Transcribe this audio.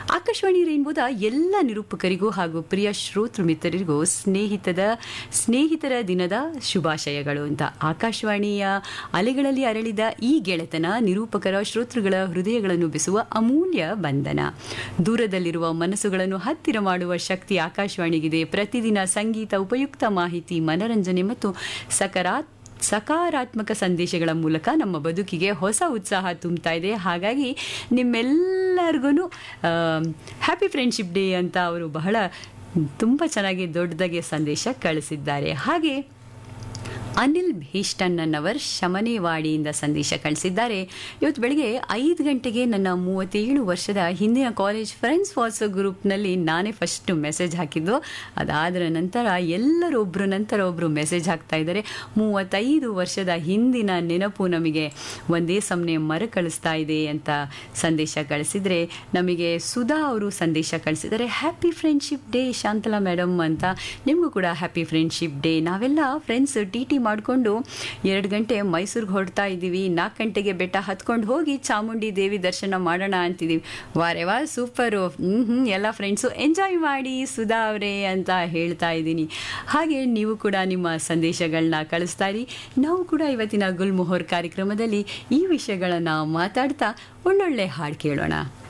ಆಕಾಶವಾಣಿ ರೈನ್ಬೋದ ಎಲ್ಲ ನಿರೂಪಕರಿಗೂ ಹಾಗೂ ಪ್ರಿಯ ಶ್ರೋತೃ ಮಿತ್ರರಿಗೂ ಸ್ನೇಹಿತದ ಸ್ನೇಹಿತರ ದಿನದ ಶುಭಾಶಯಗಳು ಅಂತ ಆಕಾಶವಾಣಿಯ ಅಲೆಗಳಲ್ಲಿ ಅರಳಿದ ಈ ಗೆಳೆತನ ನಿರೂಪಕರ ಶ್ರೋತೃಗಳ ಹೃದಯಗಳನ್ನು ಬೆಸುವ ಅಮೂಲ್ಯ ಬಂಧನ ದೂರದಲ್ಲಿರುವ ಮನಸ್ಸುಗಳನ್ನು ಹತ್ತಿರ ಮಾಡುವ ಶಕ್ತಿ ಆಕಾಶವಾಣಿಗಿದೆ ಪ್ರತಿದಿನ ಸಂಗೀತ ಉಪಯುಕ್ತ ಮಾಹಿತಿ ಮನರಂಜನೆ ಮತ್ತು ಸಕಾರಾತ್ಮಕ ಸಕಾರಾತ್ಮಕ ಸಂದೇಶಗಳ ಮೂಲಕ ನಮ್ಮ ಬದುಕಿಗೆ ಹೊಸ ಉತ್ಸಾಹ ತುಂಬ್ತಾ ಇದೆ ಹಾಗಾಗಿ ನಿಮ್ಮೆಲ್ಲರಿಗೂ ಹ್ಯಾಪಿ ಫ್ರೆಂಡ್ಶಿಪ್ ಡೇ ಅಂತ ಅವರು ಬಹಳ ತುಂಬ ಚೆನ್ನಾಗಿ ದೊಡ್ಡದಾಗಿ ಸಂದೇಶ ಕಳಿಸಿದ್ದಾರೆ ಹಾಗೆ ಅನಿಲ್ ಭೀಷ್ಟನ್ನವರ್ ಶಮನೇವಾಡಿಯಿಂದ ಸಂದೇಶ ಕಳಿಸಿದ್ದಾರೆ ಇವತ್ತು ಬೆಳಗ್ಗೆ ಐದು ಗಂಟೆಗೆ ನನ್ನ ಮೂವತ್ತೇಳು ವರ್ಷದ ಹಿಂದಿನ ಕಾಲೇಜ್ ಫ್ರೆಂಡ್ಸ್ ವಾಟ್ಸಪ್ ಗ್ರೂಪ್ನಲ್ಲಿ ನಾನೇ ಫಸ್ಟ್ ಮೆಸೇಜ್ ಹಾಕಿದ್ದು ಅದಾದ ನಂತರ ಎಲ್ಲರೂ ಒಬ್ಬರು ನಂತರ ಒಬ್ಬರು ಮೆಸೇಜ್ ಹಾಕ್ತಾ ಇದ್ದಾರೆ ಮೂವತ್ತೈದು ವರ್ಷದ ಹಿಂದಿನ ನೆನಪು ನಮಗೆ ಒಂದೇ ಸಮನೆ ಮರ ಕಳಿಸ್ತಾ ಇದೆ ಅಂತ ಸಂದೇಶ ಕಳಿಸಿದರೆ ನಮಗೆ ಸುಧಾ ಅವರು ಸಂದೇಶ ಕಳಿಸಿದ್ದಾರೆ happy friendship day Shantala madam ಅಂತ ನಿಮಗೂ ಕೂಡ ಹ್ಯಾಪಿ ಫ್ರೆಂಡ್ಶಿಪ್ ಡೇ ನಾವೆಲ್ಲ ಫ್ರೆಂಡ್ಸ್ ಟಿ ಟಿ ಮಾಡಿಕೊಂಡು ಎರಡು ಗಂಟೆ ಮೈಸೂರಿಗೆ ಹೊರಡ್ತಾ ಇದ್ದೀವಿ ನಾಲ್ಕು ಗಂಟೆಗೆ ಬೆಟ್ಟ ಹತ್ಕೊಂಡು ಹೋಗಿ ಚಾಮುಂಡಿ ದೇವಿ ದರ್ಶನ ಮಾಡೋಣ ಅಂತಿದ್ದೀವಿ ವಾರೆ ವಾ ಸೂಪರು ಹ್ಞೂ ಹ್ಞೂ ಎಲ್ಲ ಫ್ರೆಂಡ್ಸು ಎಂಜಾಯ್ ಮಾಡಿ ಸುಧಾ ಅವರೇ ಅಂತ ಹೇಳ್ತಾ ಇದ್ದೀನಿ ಹಾಗೆ ನೀವು ಕೂಡ ನಿಮ್ಮ ಸಂದೇಶಗಳನ್ನ ಕಳಿಸ್ತಾ ಇರಿ ನಾವು ಕೂಡ ಇವತ್ತಿನ ಗುಲ್ಮೊಹರ್ ಕಾರ್ಯಕ್ರಮದಲ್ಲಿ ಈ ವಿಷಯಗಳನ್ನು ಮಾತಾಡ್ತಾ ಒಳ್ಳೊಳ್ಳೆ ಹಾಡು ಕೇಳೋಣ